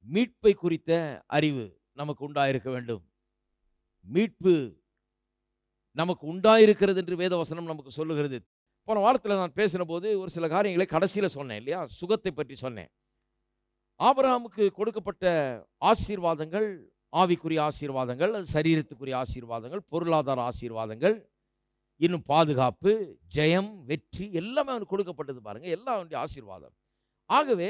மீட்பை குறித்த அறிவு நமக்கு உண்டாயிருக்க வேண்டும் மீட்பு நமக்கு உண்டாயிருக்கிறது என்று வேதவசனம் நமக்கு சொல்லுகிறது போன வாரத்தில் நான் பேசின போது ஒரு சில காரியங்களை கடைசியில் சொன்னேன் இல்லையா சுகத்தை பற்றி சொன்னேன் ஆபிரகாமுக்கு கொடுக்கப்பட்ட ஆசீர்வாதங்கள் ஆவிக்குரிய ஆசீர்வாதங்கள் அது சரீரத்துக்குரிய ஆசீர்வாதங்கள் பொருளாதார ஆசீர்வாதங்கள் இன்னும் பாதுகாப்பு ஜெயம் வெற்றி எல்லாமே அவனுக்கு கொடுக்கப்பட்டது பாருங்க எல்லாம் அவனுடைய ஆசீர்வாதம் ஆகவே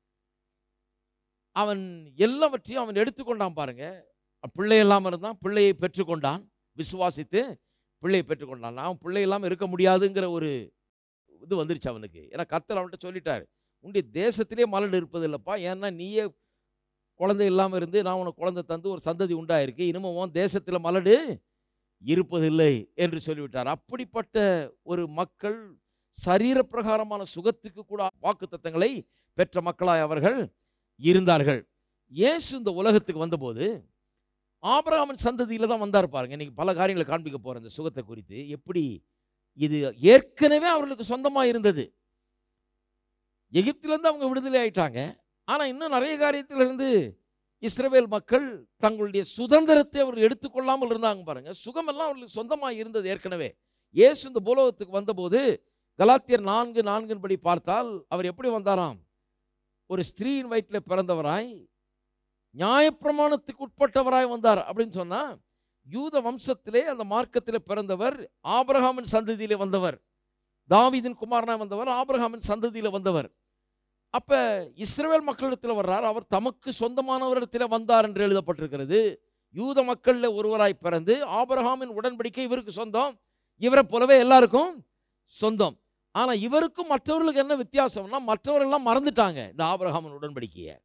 அவன் எல்லாவற்றையும் அவன் எடுத்துக்கொண்டான் பாருங்க பிள்ளை இல்லாமல் இருந்தான் பிள்ளையை பெற்றுக்கொண்டான் விசுவாசித்து பிள்ளையை பெற்றுக்கொண்டான் அவன் பிள்ளை இல்லாமல் இருக்க முடியாதுங்கிற ஒரு இது வந்துருச்சு அவனுக்கு ஏன்னா கர்த்தர் அவன்கிட்ட சொல்லிட்டார் உன்னுடைய தேசத்திலே மலடு இருப்பதில்லைப்பா ஏன்னா நீயே குழந்தை இல்லாமல் இருந்து நான் உனக்கு குழந்தை தந்து ஒரு சந்ததி உண்டாயிருக்கு இனிமே உன் தேசத்தில் மலடு இருப்பதில்லை என்று சொல்லிவிட்டார் அப்படிப்பட்ட ஒரு மக்கள் சரீரப்பிரகாரமான சுகத்துக்கு கூட வாக்கு தத்தங்களை பெற்ற மக்களாய் அவர்கள் இருந்தார்கள் இயேசு இந்த உலகத்துக்கு வந்தபோது ஆபிரகாமின் சந்ததியில தான் வந்தார் பாருங்க இன்னைக்கு பல காரியங்களை காண்பிக்க போறேன் இந்த சுகத்தை குறித்து எப்படி இது ஏற்கனவே அவர்களுக்கு சொந்தமாக இருந்தது எகிப்திலேருந்து அவங்க விடுதலை ஆயிட்டாங்க ஆனால் இன்னும் நிறைய காரியத்திலிருந்து இஸ்ரவேல் மக்கள் தங்களுடைய சுதந்திரத்தை அவர்கள் எடுத்துக்கொள்ளாமல் இருந்தாங்க பாருங்க சுகமெல்லாம் அவர்களுக்கு சொந்தமாக இருந்தது ஏற்கனவே இயேசு இந்த பூலோகத்துக்கு வந்தபோது கலாத்தியர் நான்கு நான்கின் படி பார்த்தால் அவர் எப்படி வந்தாராம் ஒரு ஸ்திரீயின் வயிற்றில் பிறந்தவராய் நியாயப்பிரமாணத்துக்கு உட்பட்டவராய் வந்தார் அப்படின்னு சொன்னா யூத வம்சத்திலே அந்த மார்க்கத்தில் பிறந்தவர் ஆபிரகாமின் சந்ததியிலே வந்தவர் தாவீதின் குமாரனாய் வந்தவர் ஆபிரகாமின் சந்ததியில வந்தவர் அப்ப இஸ்ரவேல் மக்களிடத்தில் வர்றார் அவர் தமக்கு சொந்தமானவரிடத்தில் வந்தார் என்று எழுதப்பட்டிருக்கிறது யூத மக்களில் ஒருவராய் பிறந்து ஆபிரகாமின் உடன்படிக்கை இவருக்கு சொந்தம் இவரை போலவே எல்லாருக்கும் சொந்தம் ஆனா இவருக்கும் மற்றவர்களுக்கு என்ன வித்தியாசம்னா மற்றவரெல்லாம் மறந்துட்டாங்க இந்த ஆபிரகாமின் உடன்படிக்கையை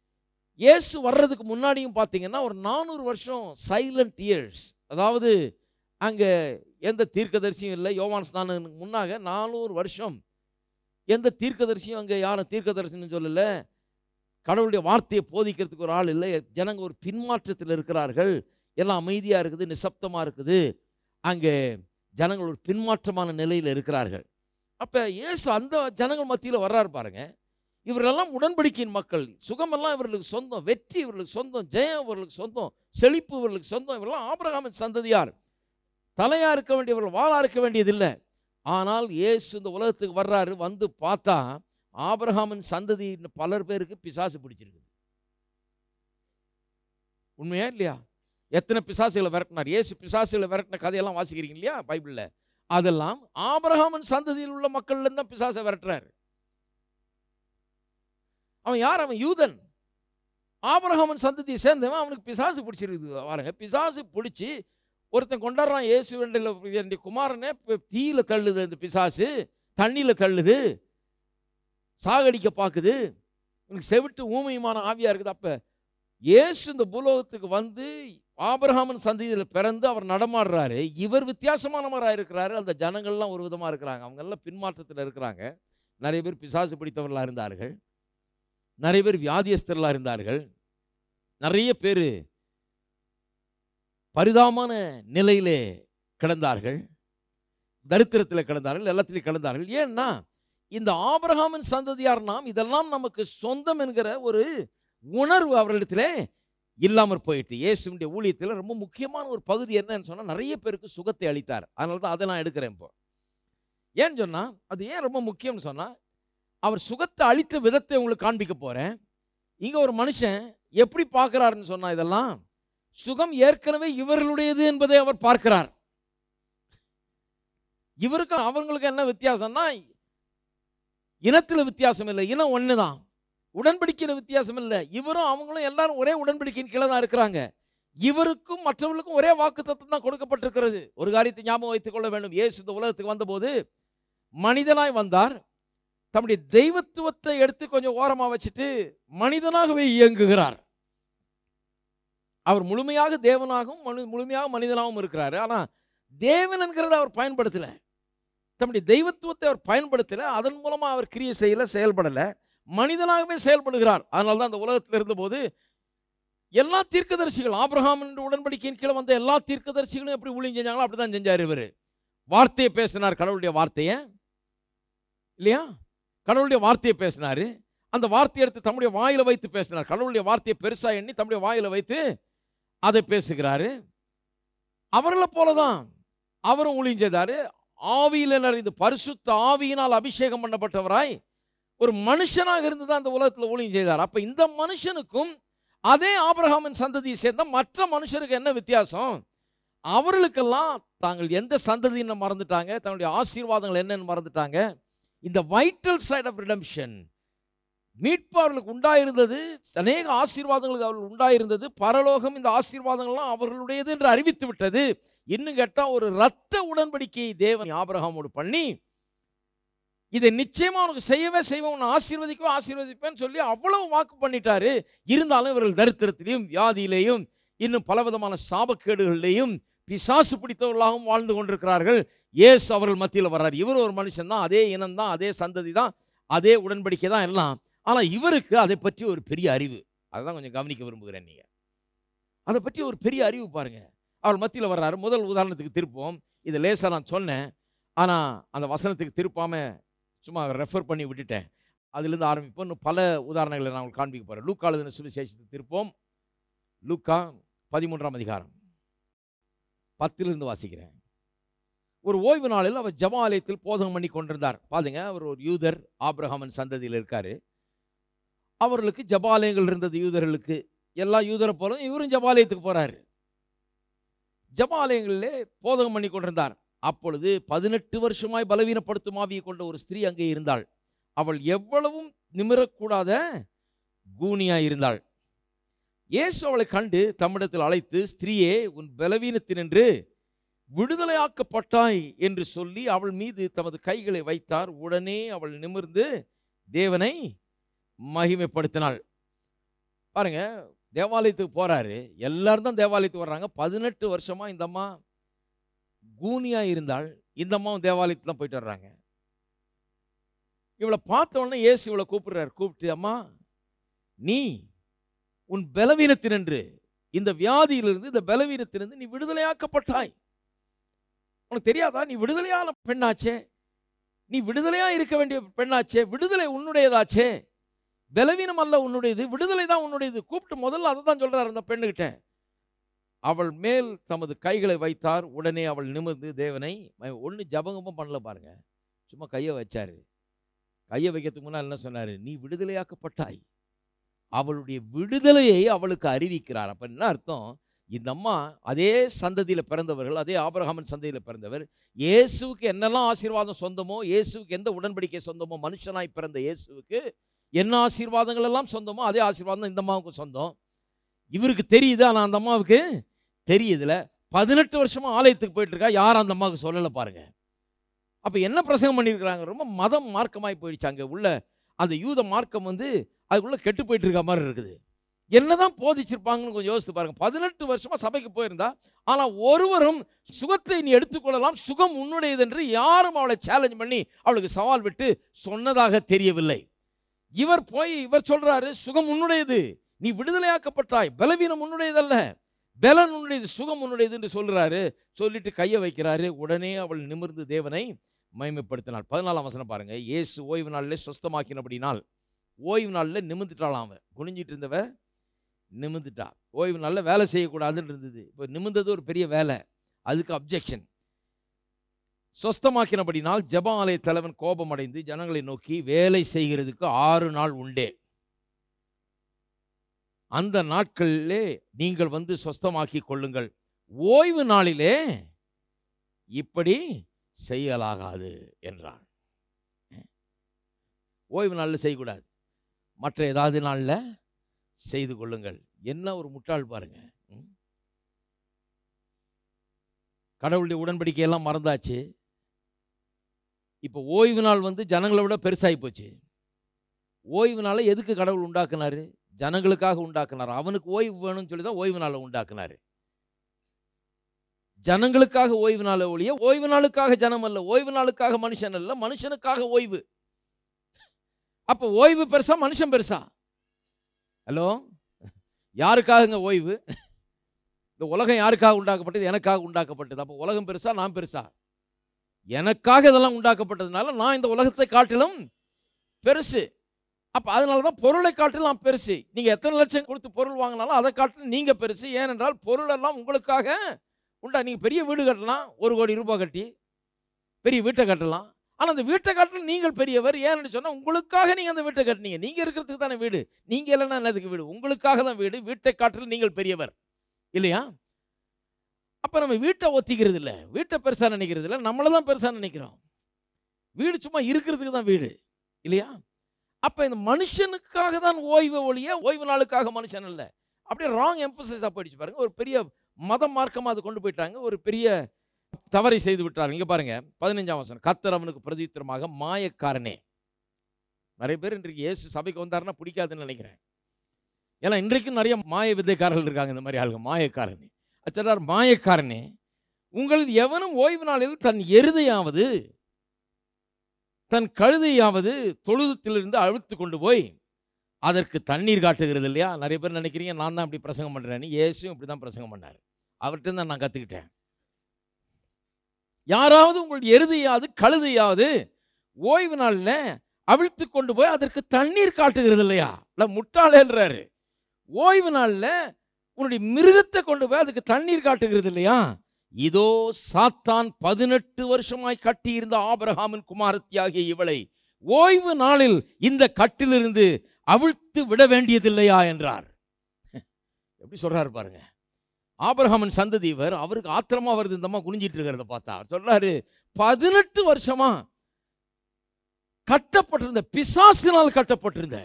இயேசு வர்றதுக்கு முன்னாடியும் பார்த்தீங்கன்னா ஒரு நானூறு வருஷம் சைலண்ட் இயர்ஸ் அதாவது அங்கே எந்த தீர்க்கதரிசியும் இல்லை யோவான் ஸ்நானனுக்கு முன்னாக நானூறு வருஷம் எந்த தீர்க்கதரிசியும் அங்கே யாரும் தீர்க்கதரிசின்னு சொல்லலை கடவுளுடைய வார்த்தையை போதிக்கிறதுக்கு ஒரு ஆள் இல்லை ஜனங்க ஒரு பின்மாற்றத்தில் இருக்கிறார்கள் எல்லாம் அமைதியாக இருக்குது நிசப்தமாக இருக்குது அங்கே ஜனங்கள் ஒரு பின்மாற்றமான நிலையில் இருக்கிறார்கள் அப்போ இயேசு அந்த ஜனங்கள் மத்தியில் வர்றாரு பாருங்க இவரெல்லாம் உடன்படிக்கையின் மக்கள் சுகமெல்லாம் இவர்களுக்கு சொந்தம் வெற்றி இவர்களுக்கு சொந்தம் ஜெயம் இவர்களுக்கு சொந்தம் செழிப்பு இவர்களுக்கு சொந்தம் இவரெல்லாம் ஆபிரகாமின் சந்ததியார் தலையா இருக்க வேண்டியவர்கள் வாளா இருக்க வேண்டியதில்லை ஆனால் இயேசு இந்த உலகத்துக்கு வர்றாரு வந்து பார்த்தா ஆபிரகாமின் சந்ததி பலர் பேருக்கு பிசாசு பிடிச்சிருக்குது உண்மையா இல்லையா எத்தனை பிசாசுகளை விரட்டினார் இயேசு பிசாசுகளை விரட்டின கதையெல்லாம் வாசிக்கிறீங்க இல்லையா பைபிளில் அதெல்லாம் ஆபிரகாமின் சந்ததியில் உள்ள மக்கள்ல தான் பிசாசை விரட்டுறாரு அவன் யார் அவன் யூதன் ஆபிரகாமன் சந்ததியை சேர்ந்தவன் அவனுக்கு பிசாசு பிடிச்சிருக்குது பாருங்க பிசாசு பிடிச்சி ஒருத்தன் கொண்டாடுறான் இயேசு என்னுடைய குமாரனே இப்ப தீயில தள்ளுது அந்த பிசாசு தண்ணியில் தள்ளுது சாகடிக்க பார்க்குது உனக்கு செவிட்டு ஊமையுமான ஆவியா இருக்குது அப்ப இயேசு இந்த பூலோகத்துக்கு வந்து ஆபிரகாமன் சந்ததியில் பிறந்து அவர் நடமாடுறாரு இவர் வித்தியாசமானவராக இருக்கிறாரு அந்த ஜனங்கள்லாம் ஒரு விதமாக இருக்கிறாங்க அவங்கெல்லாம் பின்மாற்றத்தில் இருக்கிறாங்க நிறைய பேர் பிசாசு பிடித்தவர்களாக இருந்தார்கள் நிறைய பேர் வியாதியஸ்தர்களாக இருந்தார்கள் நிறைய பேர் பரிதாபமான நிலையிலே கிடந்தார்கள் தரித்திரத்தில் கிடந்தார்கள் எல்லாத்திலையும் கிடந்தார்கள் ஏன்னா இந்த ஆபிரகாமின் சந்ததியார் நாம் இதெல்லாம் நமக்கு சொந்தம் என்கிற ஒரு உணர்வு அவர்களிடத்திலே இல்லாமற் போயிட்டு இயேசுடைய ஊழியத்தில் ரொம்ப முக்கியமான ஒரு பகுதி என்னன்னு சொன்னால் நிறைய பேருக்கு சுகத்தை அளித்தார் அதனால தான் அதை நான் எடுக்கிறேன் இப்போ ஏன்னு சொன்னால் அது ஏன் ரொம்ப முக்கியம்னு சொன்னால் அவர் சுகத்தை அளித்த விதத்தை உங்களுக்கு காண்பிக்க போகிறேன் இங்கே ஒரு மனுஷன் எப்படி பார்க்குறாருன்னு சொன்னால் இதெல்லாம் சுகம் ஏற்கனவே இவர்களுடையது என்பதை அவர் பார்க்கிறார் இவருக்கு அவங்களுக்கு என்ன வித்தியாசம்னா இனத்தில் வித்தியாசம் இல்லை இனம் ஒன்று தான் உடன்படிக்கையில் வித்தியாசம் இல்லை இவரும் அவங்களும் எல்லாரும் ஒரே உடன்படிக்கையின் கீழே தான் இருக்கிறாங்க இவருக்கும் மற்றவர்களுக்கும் ஒரே வாக்கு தத்துவம் தான் கொடுக்கப்பட்டிருக்கிறது ஒரு காரியத்தை ஞாபகம் வைத்துக் கொள்ள வேண்டும் இயேசு இந்த உலகத்துக்கு வந்தபோது மனிதனாய் வந்தார் தம்முடைய தெய்வத்துவத்தை எடுத்து கொஞ்சம் ஓரமாக வச்சுட்டு மனிதனாகவே இயங்குகிறார் அவர் முழுமையாக தேவனாகவும் மனு முழுமையாக மனிதனாகவும் இருக்கிறாரு ஆனால் தேவன் என்கிறத அவர் பயன்படுத்தலை தம்முடைய தெய்வத்துவத்தை அவர் பயன்படுத்தலை அதன் மூலமாக அவர் கிரியை செய்யலை செயல்படலை மனிதனாகவே செயல்படுகிறார் அதனால தான் அந்த உலகத்தில் இருந்தபோது எல்லா தீர்க்கதரிசிகள் ஆபிரகாம் என்ற உடன்படிக்கையின் கீழே வந்த எல்லா தீர்க்கதரிசிகளும் எப்படி ஊழியம் செஞ்சாங்களோ அப்படி தான் செஞ்சார் இவர் வார்த்தையை பேசினார் கடவுளுடைய வார்த்தையை இல்லையா கடவுளுடைய வார்த்தையை பேசினார் அந்த வார்த்தையை எடுத்து தம்முடைய வாயில வைத்து பேசினார் கடவுளுடைய வார்த்தையை பெருசா எண்ணி தம்முடைய வாயில வைத்து அதை பேசுகிறாரு அவர்களை போலதான் அவரும் ஊழியம் செய்தாரு ஆவியில நிறைந்து பரிசுத்த ஆவியினால் அபிஷேகம் பண்ணப்பட்டவராய் ஒரு மனுஷனாக இருந்து தான் இந்த உலகத்தில் ஊழியம் செய்தார் அப்ப இந்த மனுஷனுக்கும் அதே ஆபிரகாமின் சந்ததியை சேர்ந்த மற்ற மனுஷருக்கு என்ன வித்தியாசம் அவர்களுக்கெல்லாம் தாங்கள் எந்த சந்ததின்னு மறந்துட்டாங்க தன்னுடைய ஆசீர்வாதங்கள் என்னன்னு மறந்துட்டாங்க இந்த வைட்டல் சைட் ஆஃப் ரிடம்ஷன் மீட்பு அவர்களுக்கு உண்டாயிருந்தது அநேக ஆசீர்வாதங்களுக்கு அவர்கள் உண்டாயிருந்தது பரலோகம் இந்த ஆசீர்வாதங்கள்லாம் அவர்களுடையது என்று அறிவித்து விட்டது இன்னும் கேட்டால் ஒரு இரத்த உடன்படிக்கையை தேவன் ஆபிரகாமோடு பண்ணி இதை நிச்சயமா உனக்கு செய்யவே செய்வேன் உன்னை ஆசீர்வதிக்கவே ஆசீர்வதிப்பேன்னு சொல்லி அவ்வளவு வாக்கு பண்ணிட்டாரு இருந்தாலும் இவர்கள் தரித்திரத்திலையும் வியாதியிலேயும் இன்னும் பலவிதமான சாபக்கேடுகளிலேயும் பிசாசு பிடித்தவர்களாகவும் வாழ்ந்து கொண்டிருக்கிறார்கள் இயேசு அவர்கள் மத்தியில் வர்றார் இவர் ஒரு மனுஷன் தான் அதே இனம் தான் அதே சந்ததி தான் அதே உடன்படிக்கை தான் எல்லாம் ஆனால் இவருக்கு அதை பற்றி ஒரு பெரிய அறிவு அதுதான் கொஞ்சம் கவனிக்க விரும்புகிறேன் நீங்கள் அதை பற்றி ஒரு பெரிய அறிவு பாருங்க அவர் மத்தியில் வர்றாரு முதல் உதாரணத்துக்கு திருப்போம் இது லேசாக நான் சொன்னேன் ஆனால் அந்த வசனத்துக்கு திருப்பாம சும்மா ரெஃபர் பண்ணி விட்டுட்டேன் அதுலேருந்து ஆரம்பிப்போம் இன்னும் பல உதாரணங்களை நான் உங்களுக்கு காண்பிக்க போகிறேன் லூக்கா எழுதின சுவிசேஷத்தை திருப்போம் லூக்கா பதிமூன்றாம் அதிகாரம் பத்திலிருந்து வாசிக்கிறேன் ஒரு ஓய்வு நாளில் அவர் ஜபாலயத்தில் போதகம் பண்ணி கொண்டிருந்தார் பாருங்க அவர் ஒரு யூதர் ஆபிரகாமன் சந்ததியில் இருக்காரு அவர்களுக்கு ஜபாலயங்கள் இருந்தது யூதர்களுக்கு எல்லா யூதரை போலும் இவரும் ஜபாலயத்துக்கு போறாரு ஜபாலயங்களிலே போதகம் பண்ணி கொண்டிருந்தார் அப்பொழுது பதினெட்டு வருஷமாய் பலவீனப்படுத்தும் ஆவியை கொண்ட ஒரு ஸ்திரீ அங்கே இருந்தாள் அவள் எவ்வளவும் நிமிரக்கூடாத கூனியா இருந்தாள் இயேசு அவளை கண்டு தம்மிடத்தில் அழைத்து ஸ்திரீயே உன் பலவீனத்தினின்று விடுதலையாக்கப்பட்டாய் என்று சொல்லி அவள் மீது தமது கைகளை வைத்தார் உடனே அவள் நிமிர்ந்து தேவனை மகிமைப்படுத்தினாள் பாருங்க தேவாலயத்துக்கு போறாரு எல்லாரும் தான் தேவாலயத்துக்கு வர்றாங்க பதினெட்டு வருஷமா இந்த அம்மா கூனியா இருந்தாள் இந்த அம்மாவும் தேவாலயத்துக்கு தான் போயிட்டு வர்றாங்க இவளை பார்த்த உடனே இயேசு இவளை கூப்பிடுறாரு கூப்பிட்டு அம்மா நீ உன் பலவீனத்தினின்று இந்த வியாதியிலிருந்து இந்த பலவீனத்திலிருந்து நீ விடுதலையாக்கப்பட்டாய் உனக்கு தெரியாதா நீ விடுதலையான பெண்ணாச்சே நீ விடுதலையா இருக்க வேண்டிய பெண்ணாச்சே விடுதலை உன்னுடையதாச்சே பலவீனம் அல்ல உன்னுடையது விடுதலை தான் உன்னுடையது கூப்பிட்டு முதல்ல அதை தான் சொல்றாரு அந்த பெண்ணுகிட்ட அவள் மேல் தமது கைகளை வைத்தார் உடனே அவள் நிமிர்ந்து தேவனை ஒன்று ஜபங்கமும் பண்ணல பாருங்க சும்மா கையை வச்சாரு கையை வைக்கிறதுக்கு முன்னால் என்ன சொன்னாரு நீ விடுதலையாக்கப்பட்டாய் அவளுடைய விடுதலையை அவளுக்கு அறிவிக்கிறார் அப்ப என்ன அர்த்தம் இந்த அம்மா அதே சந்ததியில் பிறந்தவர்கள் அதே ஆபிரகாமன் சந்ததியில் பிறந்தவர் இயேசுவுக்கு என்னெல்லாம் ஆசீர்வாதம் சொந்தமோ இயேசுவுக்கு எந்த உடன்படிக்கை சொந்தமோ மனுஷனாய் பிறந்த இயேசுவுக்கு என்ன ஆசீர்வாதங்கள் எல்லாம் சொந்தமோ அதே ஆசீர்வாதம் இந்த அம்மாவுக்கு சொந்தம் இவருக்கு தெரியுது ஆனால் அந்த அம்மாவுக்கு தெரியுதுல பதினெட்டு வருஷமா ஆலயத்துக்கு போயிட்டு இருக்கா யாரும் அந்த அம்மாவுக்கு சொல்லலை பாருங்க அப்போ என்ன பிரசங்கம் பண்ணியிருக்கிறாங்க ரொம்ப மதம் மார்க்கமாய் போயிடுச்சு அங்கே உள்ள அந்த யூத மார்க்கம் வந்து அதுக்குள்ள கெட்டு போயிட்டு இருக்க மாதிரி இருக்குது என்னதான் போதிச்சிருப்பாங்கன்னு கொஞ்சம் யோசித்து பாருங்க பதினெட்டு வருஷமா சபைக்கு போயிருந்தா ஆனால் ஒருவரும் சுகத்தை நீ எடுத்துக்கொள்ளலாம் சுகம் உன்னுடையது என்று யாரும் அவளை சேலஞ்ச் பண்ணி அவளுக்கு சவால் விட்டு சொன்னதாக தெரியவில்லை இவர் போய் இவர் சொல்றாரு சுகம் உன்னுடையது நீ விடுதலையாக்கப்பட்டாய் பலவீனம் உன்னுடையதல்ல பலன் உன்னுடையது சுகம் உன்னுடையது என்று சொல்றாரு சொல்லிட்டு கையை வைக்கிறாரு உடனே அவள் நிமிர்ந்து தேவனை மகிமைப்படுத்தினாள் பதினாலாம் வசனம் பாருங்க இயேசு ஓய்வு நாளில் சொஸ்தமாக்கினபடினால் ஓய்வு நாளில் நிமிந்துட்டாளாம் அவன் குனிஞ்சிட்டு இருந்தவ நிமிந்துட்டா ஓய்வு நாளில் வேலை செய்யக்கூடாதுன்னு இருந்தது இப்போ நிமிந்தது ஒரு பெரிய வேலை அதுக்கு அப்ஜெக்ஷன் சொஸ்தமாக்கினபடினால் ஜப ஆலய தலைவன் கோபமடைந்து ஜனங்களை நோக்கி வேலை செய்கிறதுக்கு ஆறு நாள் உண்டே அந்த நாட்களிலே நீங்கள் வந்து சொஸ்தமாக்கி கொள்ளுங்கள் ஓய்வு நாளிலே இப்படி செய்யலாகாது என்றான் ஓய்வு நாளில் செய்யக்கூடாது மற்ற ஏதாவது நாளில் செய்து கொள்ளுங்கள் என்ன ஒரு முட்டாள் பாருங்க ம்? கடவுளுடைய உடன்படிக்கையெல்லாம் மறந்தாச்சு இப்போ ஓய்வு நாள் வந்து ஜனங்களை விட பெருசாகி போச்சு ஓய்வு நாளை எதுக்கு கடவுள் உண்டாக்குனாரு ஜனங்களுக்காக உண்டாக்குனார் அவனுக்கு ஓய்வு வேணும்னு சொல்லி தான் ஓய்வு நாளை உண்டாக்குனாரு ஜனங்களுக்காக ஓய்வு நாளை ஒழிய ஓய்வு நாளுக்காக ஜனம் அல்ல ஓய்வு நாளுக்காக மனுஷன் அல்ல மனுஷனுக்காக ஓய்வு அப்போ ஓய்வு பெருசா மனுஷன் பெருசா ஹலோ யாருக்காகங்க ஓய்வு இந்த உலகம் யாருக்காக உண்டாக்கப்பட்டது எனக்காக உண்டாக்கப்பட்டது அப்போ உலகம் பெருசா நான் பெருசா எனக்காக இதெல்லாம் உண்டாக்கப்பட்டதுனால நான் இந்த உலகத்தை காட்டிலும் பெருசு அப்ப அதனால தான் பொருளை காட்டிலும் பெருசு நீங்க எத்தனை லட்சம் கொடுத்து பொருள் வாங்கினாலும் அதை காட்டிலும் நீங்க பெருசு ஏனென்றால் பொருள் எல்லாம் உங்களுக்காக உண்டா நீங்க பெரிய வீடு கட்டலாம் ஒரு கோடி ரூபாய் கட்டி பெரிய வீட்டை கட்டலாம் ஆனா அந்த வீட்டை கட்டல நீங்கள் பெரியவர் ஏன்னு சொன்னா உங்களுக்காக நீங்க அந்த வீட்டை கட்டினீங்க நீங்க இருக்கிறதுக்கு தானே வீடு நீங்க இல்லைன்னா என்னதுக்கு வீடு உங்களுக்காக தான் வீடு வீட்டை காட்டில் நீங்கள் பெரியவர் இல்லையா அப்ப நம்ம வீட்டை ஒத்திக்கிறது இல்ல வீட்டை பெருசா நினைக்கிறது இல்ல நம்மள தான் பெருசா நினைக்கிறோம் வீடு சும்மா இருக்கிறதுக்கு தான் வீடு இல்லையா அப்ப இந்த மனுஷனுக்காக தான் ஓய்வு ஒழிய ஓய்வு நாளுக்காக மனுஷன் இல்லை அப்படியே ராங் எம்பசைஸாக போயிடுச்சு பாருங்க ஒரு பெரிய மத மார்க்கமாக அது கொண்டு போயிட்டாங்க ஒரு பெரிய தவறை செய்து விட்டார் இங்க பாருங்க பதினஞ்சாம் வசனம் கத்தர் அவனுக்கு பிரதித்திரமாக மாயக்காரனே நிறைய பேர் இன்றைக்கு இயேசு சபைக்கு வந்தாருன்னா பிடிக்காதுன்னு நினைக்கிறேன் ஏன்னா இன்றைக்கும் நிறைய மாய வித்தைக்காரர்கள் இருக்காங்க இந்த மாதிரி ஆளுங்க மாயக்காரனே அச்சரார் மாயக்காரனே உங்களது எவனும் ஓய்வு நாளில் தன் எருதையாவது தன் கழுதையாவது தொழுதத்திலிருந்து அழுத்து கொண்டு போய் அதற்கு தண்ணீர் காட்டுகிறது இல்லையா நிறைய பேர் நினைக்கிறீங்க நான் தான் அப்படி பிரசங்கம் பண்ணுறேன்னு இயேசும் இப்படி தான் பிரசங்கம் பண்ணார் அவர்கிட்ட தான் நான் கற்றுக்கிட்டேன் யாராவது உங்கள் எருதையாவது கழுதையாவது ஓய்வு நாளில் அவிழ்த்து கொண்டு போய் அதற்கு தண்ணீர் காட்டுகிறது இல்லையா இல்லை முட்டாளேன்றாரு ஓய்வு நாளில் உன்னுடைய மிருகத்தை கொண்டு போய் அதுக்கு தண்ணீர் காட்டுகிறது இல்லையா இதோ சாத்தான் பதினெட்டு வருஷமாய் கட்டியிருந்த ஆபிரகாமின் குமாரத்தியாகிய இவளை ஓய்வு நாளில் இந்த கட்டிலிருந்து அவிழ்த்து விட வேண்டியதில்லையா என்றார் எப்படி சொல்றாரு பாருங்க ஆபிரகாமின் சந்ததி இவர் அவருக்கு ஆத்திரமா வருது இந்த அம்மா குனிஞ்சிட்டு இருக்கிறத பார்த்தா அவர் சொல்றாரு பதினெட்டு வருஷமா கட்டப்பட்டிருந்த பிசாசினால் கட்டப்பட்டிருந்த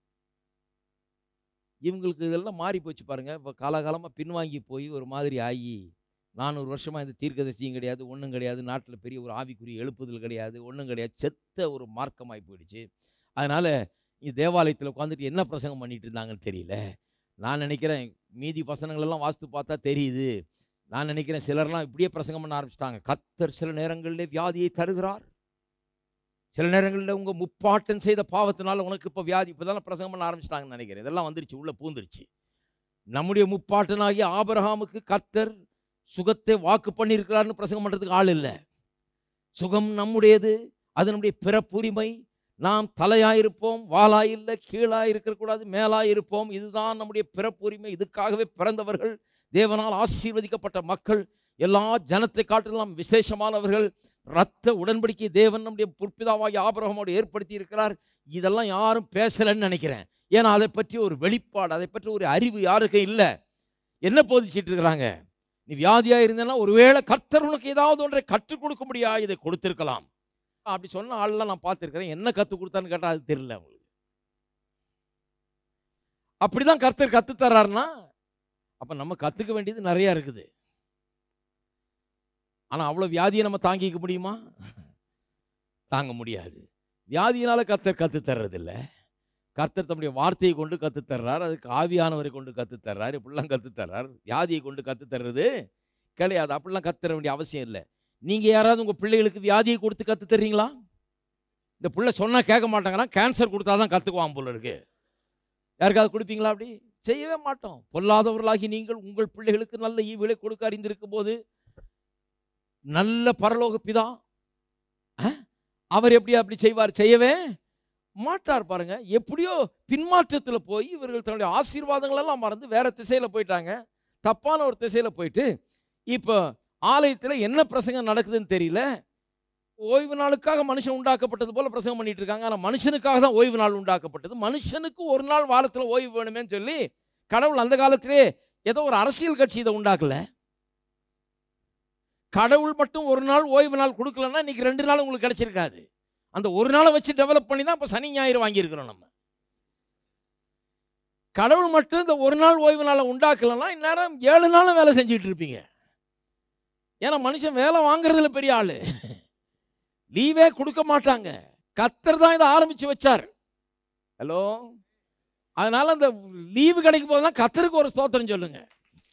இவங்களுக்கு இதெல்லாம் மாறி போச்சு பாருங்க இப்போ காலகாலமாக பின்வாங்கி போய் ஒரு மாதிரி ஆகி நானூறு வருஷமாக இந்த தீர்க்கதரிசியும் கிடையாது ஒன்றும் கிடையாது நாட்டில் பெரிய ஒரு ஆவிக்குரிய எழுப்புதல் கிடையாது ஒன்றும் கிடையாது செத்த ஒரு மார்க்கமாகி போயிடுச்சு அதனால் இங்கே தேவாலயத்தில் உட்காந்துட்டு என்ன பிரசங்கம் பண்ணிட்டு இருந்தாங்கன்னு தெரியல நான் நினைக்கிறேன் மீதி பசங்களெல்லாம் வாஸ்து பார்த்தா தெரியுது நான் நினைக்கிறேன் சிலர்லாம் இப்படியே பிரசங்கம் பண்ண ஆரம்பிச்சிட்டாங்க கத்தர் சில நேரங்களில் வியாதியை தருகிறார் சில நேரங்களில் உங்கள் முப்பாட்டன் செய்த பாவத்தினால உனக்கு இப்போ வியாதி இப்போ தான் பிரசங்கம் பண்ண ஆரம்பிச்சிட்டாங்கன்னு நினைக்கிறேன் இதெல்லாம் வந்துருச்சு உள்ளே பூந்துருச்சு நம்முடைய முப்பாட்டனாகிய ஆபரகாமுக்கு கர்த்தர் சுகத்தை வாக்கு பண்ணியிருக்கிறார்னு பிரசங்கம் பண்ணுறதுக்கு ஆள் இல்லை சுகம் நம்முடையது அது நம்முடைய பிறப்புரிமை நாம் தலையாயிருப்போம் வாலாயில்லை கீழாய் இருக்கக்கூடாது மேலாயிருப்போம் இதுதான் நம்முடைய பிறப்புரிமை இதுக்காகவே பிறந்தவர்கள் தேவனால் ஆசீர்வதிக்கப்பட்ட மக்கள் எல்லா ஜனத்தை காட்டிலும் விசேஷமானவர்கள் இரத்த உடன்படிக்கை தேவன் நம்முடைய புற்பிதாவாகி ஆபரகமோடு ஏற்படுத்தி இருக்கிறார் இதெல்லாம் யாரும் பேசலைன்னு நினைக்கிறேன் ஏன்னா அதை பற்றி ஒரு வெளிப்பாடு அதை பற்றி ஒரு அறிவு யாருக்கும் இல்லை என்ன போதிச்சிட்டு இருக்கிறாங்க நீ வியாதியாக இருந்தேன்னா ஒருவேளை கர்த்தர் உனக்கு ஏதாவது ஒன்றை கற்றுக் கொடுக்க முடியா இதை கொடுத்திருக்கலாம் அப்படி சொன்ன ஆள்லாம் நான் பார்த்துருக்கிறேன் என்ன கற்றுக் கொடுத்தான்னு கேட்டால் அது தெரியல அவங்களுக்கு அப்படிதான் கர்த்தர் கத்து தர்றாருன்னா அப்போ நம்ம கற்றுக்க வேண்டியது நிறையா இருக்குது ஆனால் அவ்வளோ வியாதியை நம்ம தாங்கிக்க முடியுமா தாங்க முடியாது வியாதியினால கர்த்தர் கத்து தர்றதில்ல கர்த்தர் தம்முடைய வார்த்தையை கொண்டு கத்து தர்றார் அதுக்கு ஆவியானவரை கொண்டு கத்து தர்றார் இப்படிலாம் கத்து தர்றார் வியாதியை கொண்டு கத்து தர்றது கிடையாது அப்படிலாம் கத்து தர வேண்டிய அவசியம் இல்லை நீங்க யாராவது உங்க பிள்ளைகளுக்கு வியாதியை கொடுத்து கத்து தர்றீங்களா இந்த பிள்ளை சொன்னா கேட்க மாட்டாங்கன்னா கேன்சர் கொடுத்தாதான் கத்துக்குவான் போல இருக்கு யாருக்காவது கொடுப்பீங்களா அப்படி செய்யவே மாட்டோம் பொல்லாதவர்களாகி நீங்கள் உங்கள் பிள்ளைகளுக்கு நல்ல ஈவிலை கொடுக்க அறிந்திருக்கும் போது நல்ல பரலோக பிதா அஹ், அவர் எப்படி அப்படி செய்வார் செய்யவே மாட்டார் பாருங்க எப்படியோ பின்மாற்றத்தில் போய் இவர்கள் தன்னுடைய ஆசீர்வாதங்கள் எல்லாம் மறந்து வேற திசையில போயிட்டாங்க தப்பான ஒரு திசையில போயிட்டு இப்போ ஆலயத்தில் என்ன பிரசங்கம் நடக்குதுன்னு தெரியல ஓய்வு நாளுக்காக மனுஷன் உண்டாக்கப்பட்டது போல பிரசங்கம் பண்ணிட்டு இருக்காங்க ஆனால் மனுஷனுக்காக தான் ஓய்வு நாள் உண்டாக்கப்பட்டது மனுஷனுக்கு ஒரு நாள் வாரத்தில் ஓய்வு வேணுமேன்னு சொல்லி கடவுள் அந்த காலத்திலே ஏதோ ஒரு அரசியல் கட்சி இதை உண்டாக்கல கடவுள் மட்டும் ஒரு நாள் ஓய்வு நாள் கொடுக்கலன்னா இன்னைக்கு ரெண்டு நாள் உங்களுக்கு கிடைச்சிருக்காது அந்த ஒரு நாளை வச்சு டெவலப் பண்ணி தான் இப்போ சனி ஞாயிறு வாங்கியிருக்கிறோம் நம்ம கடவுள் மட்டும் இந்த ஒரு நாள் ஓய்வு நாளை உண்டாக்கலன்னா இந்நேரம் ஏழு நாளும் வேலை செஞ்சுட்டு இருப்பீங்க ஏன்னா மனுஷன் வேலை வாங்குறதுல பெரிய ஆளு லீவே கொடுக்க மாட்டாங்க கத்தர் தான் இதை ஆரம்பிச்சு வச்சார் ஹலோ அதனால அந்த லீவு கிடைக்கும் போது தான் கத்தருக்கு ஒரு ஸ்தோத்திரம் சொல்லுங்க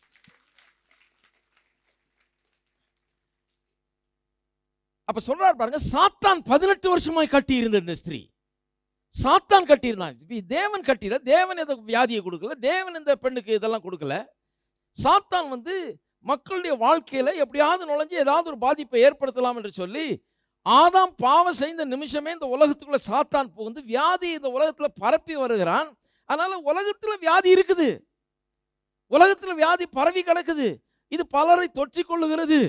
அப்ப சொல்றாரு பாருங்க சாத்தான் பதினெட்டு வருஷமாய் கட்டி இருந்த இந்த ஸ்திரீ சாத்தான் கட்டியிருந்தான் இப்ப தேவன் கட்டில தேவன் எதை வியாதியை கொடுக்கல தேவன் இந்த பெண்ணுக்கு இதெல்லாம் கொடுக்கல சாத்தான் வந்து மக்களுடைய வாழ்க்கையில எப்படியாவது நுழைஞ்சு ஏதாவது ஒரு பாதிப்பை ஏற்படுத்தலாம் என்று சொல்லி ஆதாம் பாவம் செய்த நிமிஷமே இந்த உலகத்துக்குள்ள சாத்தான் புகுந்து வியாதி இந்த உலகத்துல பரப்பி வருகிறான் அதனால உலகத்துல வியாதி இருக்குது உலகத்துல வியாதி பரவி கிடக்குது இது பலரை தொற்றிக் கொள்ளுகிறது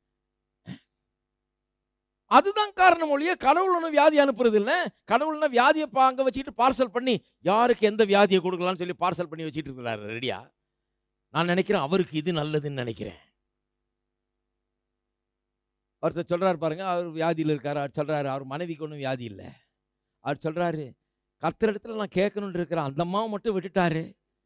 அதுதான் காரணம் ஒழிய கடவுள் ஒன்றும் வியாதி அனுப்புறது இல்லை கடவுள்னா வியாதியை பா- அங்க வச்சுட்டு பார்சல் பண்ணி யாருக்கு எந்த வியாதியை கொடுக்கலாம்னு சொல்லி பார்சல் பண்ணி வச்சுட்டு இருக்கிறாரு ரெடியா நான் நினைக்கிறேன் அவருக்கு இது நல்லதுன்னு நினைக்கிறேன் ஒருத்தர் சொல்றாரு பாருங்க அவர் வியாதியில் இருக்காரு அவர் சொல்றாரு அவர் மனைவிக்கு ஒன்றும் வியாதி இல்லை அவர் சொல்றாரு கர்த்தர் இடத்துல நான் கேட்கணும்னு இருக்கிறேன் அந்த அம்மாவை மட்டும் விட்டுட்டாரு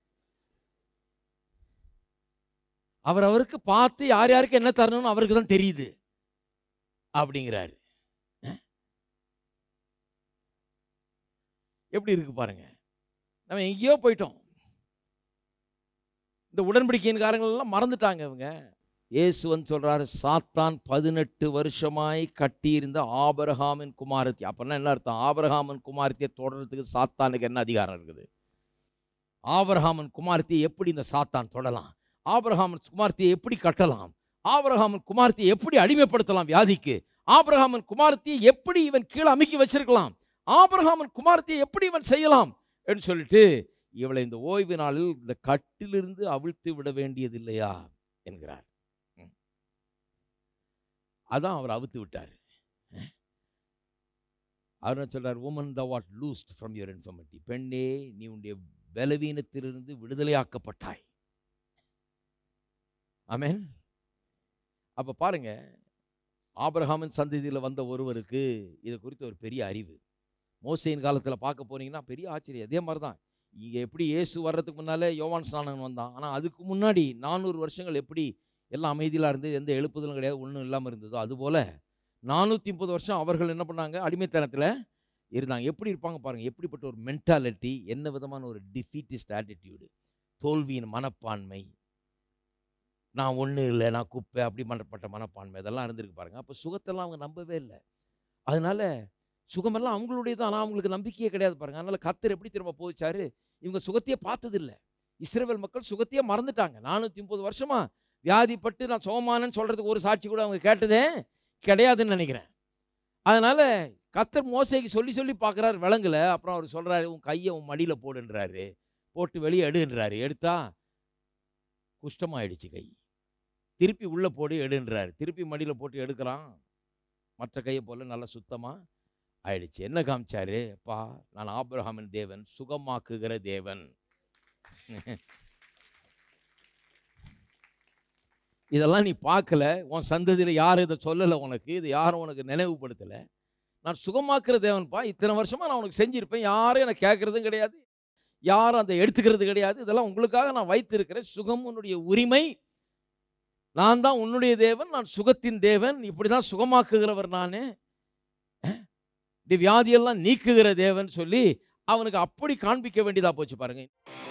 அவர் அவருக்கு பார்த்து யார் யாருக்கு என்ன தரணும்னு அவருக்கு தான் தெரியுது அப்படிங்கிறாரு அஹ்? எப்படி இருக்கு பாருங்க நம்ம எங்கேயோ போயிட்டோம் இந்த உடன்படிக்கையின் காரங்கள் எல்லாம் மறந்துட்டாங்க இவங்க இயேசுவன் சொல்றாரு சாத்தான் பதினெட்டு வருஷமாய் கட்டியிருந்த ஆபரகாமின் குமாரத்தி அப்படின்னா என்ன அர்த்தம் ஆபரகாமன் குமாரத்தியை தொடர்றதுக்கு சாத்தானுக்கு என்ன அதிகாரம் இருக்குது ஆபரகாமன் குமாரத்தியை எப்படி இந்த சாத்தான் தொடலாம் ஆபரகாமன் குமாரத்தியை எப்படி கட்டலாம் ஆபரகாமன் குமாரத்தியை எப்படி அடிமைப்படுத்தலாம் வியாதிக்கு ஆபரகாமன் குமாரத்தியை எப்படி இவன் கீழே அமுக்கி வச்சிருக்கலாம் ஆபரகாமன் குமாரத்தியை எப்படி இவன் செய்யலாம் என்று சொல்லிட்டு இவளை இந்த ஓய்வு நாளில் இந்த கட்டிலிருந்து அவிழ்த்து விட வேண்டியது இல்லையா என்கிறார் ம். அதான் அவர் அவிழ்த்து விட்டார் அவர் என்ன சொல்றார் woman the what loosed from your infirmity பெண்ணே நீ உன்னுடைய பலவீனத்திலிருந்து விடுதலையாக்கப்பட்டாய் ஆமென் அப்ப பாருங்க ஆபிரகாமின் சந்ததியில் வந்த ஒருவருக்கு இது குறித்து ஒரு பெரிய அறிவு மோசையின் காலத்தில் பார்க்க போனீங்கன்னா பெரிய ஆச்சரியம் அதே மாதிரி தான் இங்கே எப்படி இயேசு வர்றதுக்கு முன்னாலே யோவான் ஸ்நானன் வந்தான் ஆனால் அதுக்கு முன்னாடி நானூறு வருஷங்கள் எப்படி எல்லாம் அமைதியாக இருந்து எந்த எழுப்புதலும் கிடையாது ஒன்றும் இல்லாமல் இருந்ததோ அதுபோல் நானூற்றி முப்பது வருஷம் அவர்கள் என்ன பண்ணாங்க அடிமைத்தனத்தில் இருந்தாங்க எப்படி இருப்பாங்க பாருங்கள் எப்படிப்பட்ட ஒரு மென்டாலிட்டி என்ன விதமான ஒரு டிஃபீட்டிஸ்ட் ஆட்டிடியூடு தோல்வியின் மனப்பான்மை நான் ஒன்றும் இல்லை நான் குப்பை அப்படி பண்ணப்பட்ட மனப்பான்மை இதெல்லாம் இருந்திருக்கு பாருங்க அப்போ சுகத்தெல்லாம் அவங்க நம்பவே இல்லை அதனால சுகமெல்லாம் அவங்களுடையது ஆனால் அவங்களுக்கு நம்பிக்கையே கிடையாது பாருங்க அதனால கத்தர் எப்படி திரும்ப போச்சாரு இவங்க சுகத்தையே பார்த்ததில்லை இஸ்ரேல் மக்கள் சுகத்தையே மறந்துட்டாங்க நானூற்றி முப்பது வருஷமா வியாதிப்பட்டு நான் சுகமானன்னு சொல்றதுக்கு ஒரு சாட்சி கூட அவங்க கேட்டதே கிடையாதுன்னு நினைக்கிறேன் அதனால கத்தர் மோசைக்கு சொல்லி சொல்லி பார்க்குறாரு விளங்கல அப்புறம் அவர் சொல்றாரு உன் கையை உன் மடியில் போடுன்றாரு போட்டு வெளியே எடுன்றாரு எடுத்தா குஷ்டமாயிடுச்சு கை திருப்பி உள்ளே போடு எடுன்றாரு திருப்பி மடியில் போட்டு எடுக்கிறான் மற்ற கையை போல நல்லா சுத்தமாக ஆயிடுச்சு என்ன காமிச்சாரு அப்பா நான் ஆபிரகாமின் தேவன் சுகமாக்குகிற தேவன் இதெல்லாம் நீ பார்க்கல உன் சந்ததியில் யாரும் இதை சொல்லலை உனக்கு இது யாரும் உனக்கு நினைவுபடுத்தலை நான் சுகமாக்குற தேவன்ப்பா இத்தனை வருஷமா நான் உனக்கு செஞ்சிருப்பேன் யாரும் எனக்கு கேட்கறதும் கிடையாது யாரும் அதை எடுத்துக்கிறது கிடையாது இதெல்லாம் உங்களுக்காக நான் வைத்திருக்கிறேன் சுகம் உன்னுடைய உரிமை நான் தான் உன்னுடைய தேவன் நான் சுகத்தின் தேவன் இப்படி தான் சுகமாக்குகிறவர் நான் இப்படி வியாதியெல்லாம் நீக்குகிற தேவன் சொல்லி அவனுக்கு அப்படி காண்பிக்க வேண்டியதா போச்சு பாருங்க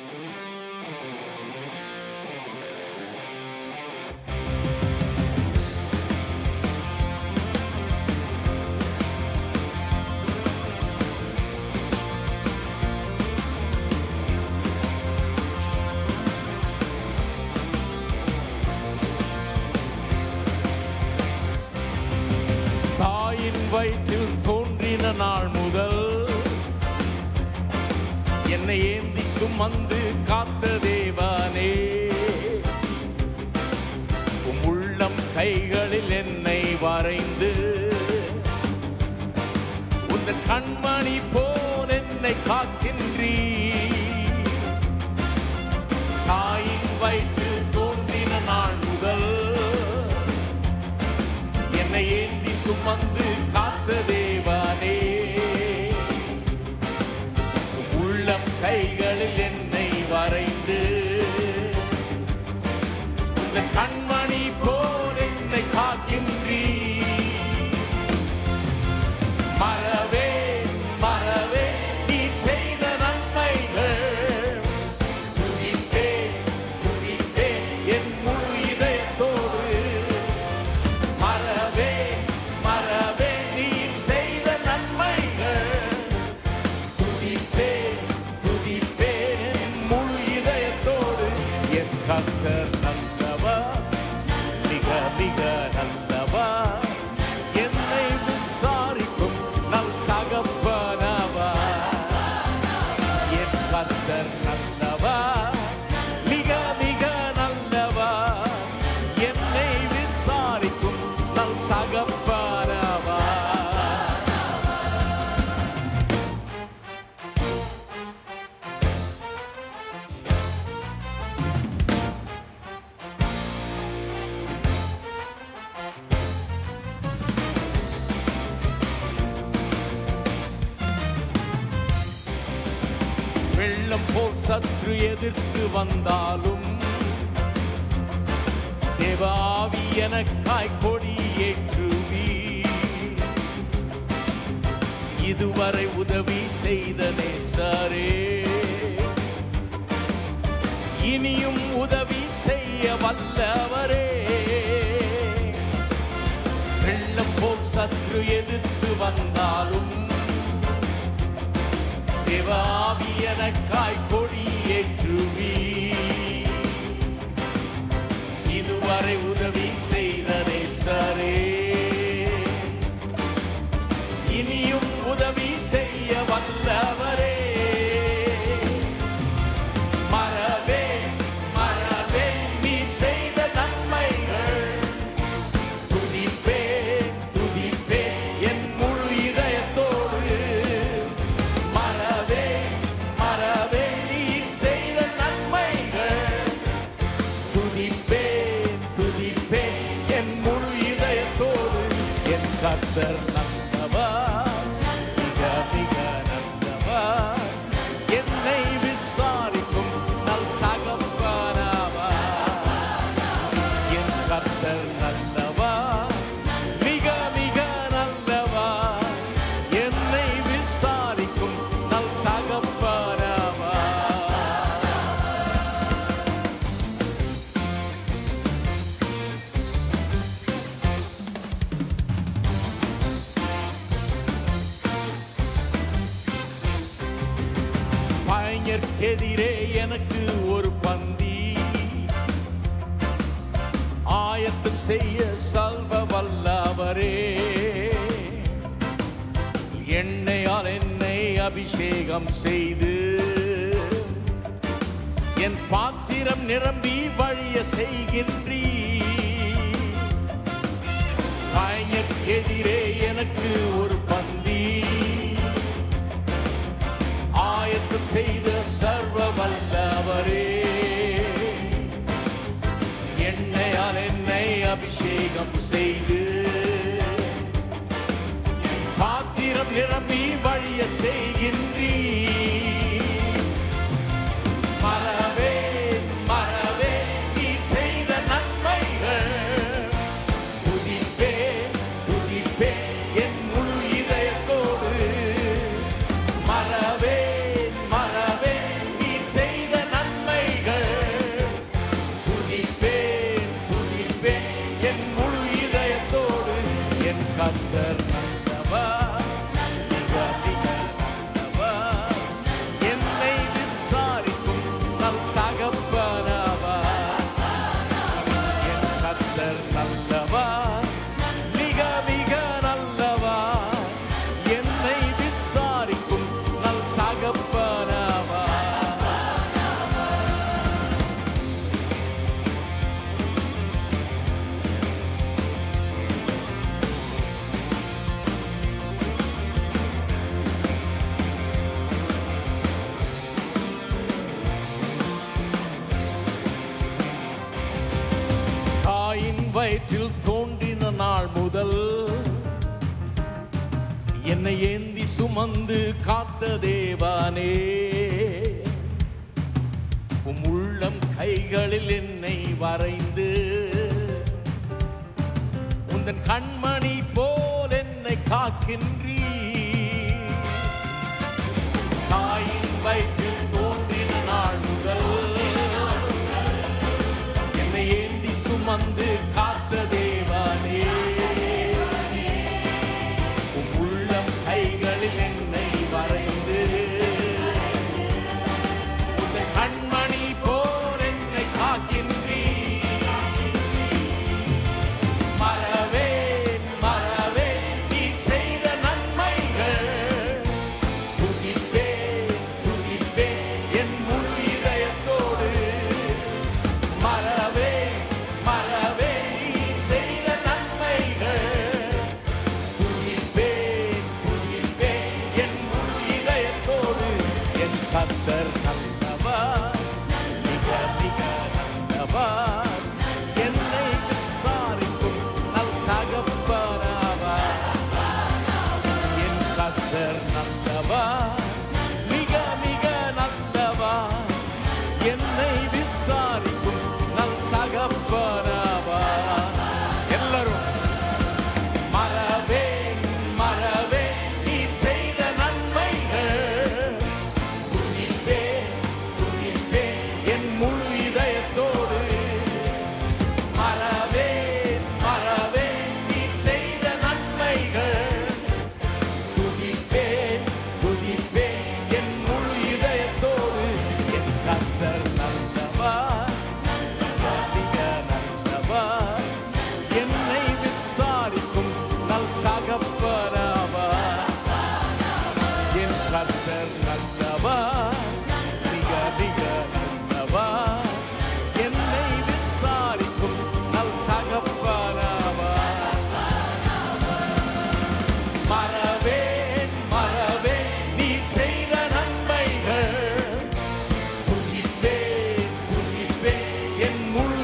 தாயின் வயிற்றில் தோன்றின நாள் முதல் என்னை ஏந்தி சுமந்து காத்த தேவனே உம் உள்ளம் கைகளில் என்னை வரைந்து உந்தன் கண்மணி போல் என்னை காக்கின்றீ தாயின் வயிற்றில் தோன்றின நாள் முதல் என்னை ஏந்தி சுமந்து காத்த தேவனே உம் உள்ளம் கைகளில் என்னை வரைந்து இந்த கண்மணி போல் என்னை காக்கின்றீ மறவே மறவே நீ செய்த நன்மைகள் துதிப்பேன் துதிப்பேன் என் முழு இதயத்தோடு மறவே மறவே நீ செய்த நன்மைகள் துதிப்பேன் துதிப்பேன் என் முழு இதயத்தோடு என் கர்த்தர் நல்லவர் போல் சற்று எதிர்த்து வந்தாலும் தேவாவி எனக்காய் கொடி ஏற்றுவி இதுவரை உதவி செய்த நேசரே இனியும் உதவி செய்ய வல்லவரே வெள்ளம் போல் சற்று எதிர்த்து வந்தாலும் தேவாவி எனக்காய் கொடி ஏற்றுவி இதுவரை உதவி செய்த நேசரே இனியும் உதவி செய்ய வல்லவரே மறவே மறவே நீ செய்த நன்மைகள் துதிப்பே துதிப்பே என் முழு இதயத்தோடு மறவே மறவே நீ செய்த நன்மைகள் துதிப்பே துதிப்பே என் முழு இதயத்தோடு என் கர்த்தர் நல்லவர் மிக மிக நல்லவர் என்னை விசாரிக்கும் நல் தகப்பனவர் என் கர்த்தர் நல்லவர் மிக மிக நல்லவர் என்னை விசாரிக்கும் நல் தகப்பனவர் பயஞர்க்கெதிரே எனக்கு ஒரு பந்தி ஆயத்தம் செய்ய சல்வ வல்லவரே எண்ணெயால் என்னை அபிஷேகம் செய்து என் பாத்திரம் நிரம்பி வழிய செய்கின்றீ பயஞர்க்கெதிரே எனக்கு ஒரு பந்தி ஆயத்தம் செய்த சர்வ வல்லவரே எண்ணெயால் என்னை அபிஷேகம் செய்து என் பாத்திரம் நிரம்பி வழிய செய்கின்றீ மறவே மறவே நீ செய்த நன்மைகள் துதிப்பே துதிப்பே என் முழு இதயத்தோடு மறவே மறவே நீ செய்த நன்மைகள் துதிப்பே துதிப்பே என் முழு இதயத்தோடு என் கத்தர் நல்லவர் மிக மிக நல்லவர் என்னை விசாரிக்கும் நல் தகப்பனவர் என் கத்தர் நல்லவர் மிக மிக நல்லவர் என்னை விசாரிக்கும் நல் தகப்பனவர் தாயின் வயிற்றில் தோன்றின நாள் முதல் என்னை ஏந்தி சுமந்து காத்த தேவானே உம் உள்ளம் கைகளில் என்னை வரைந்து உந்தன் கண்மணி போல் என்னை காக்கின்றீ தாயின் வயிற்றில் தோன்றின நாள் முதல் என்னை ஏந்தி சுமந்து காத்த தேவானே உம் உள்ளம் கைகளில் என்னை வரைந்து உந்தன் கண்மணி போர் என்னை காக்கின்றீ மறவே மறவே நீ செய்த நன்மைகள் துதிப்பே துதிப்பே என் முழு இதயத்தோடு மறவே மறவே நீ என் முழு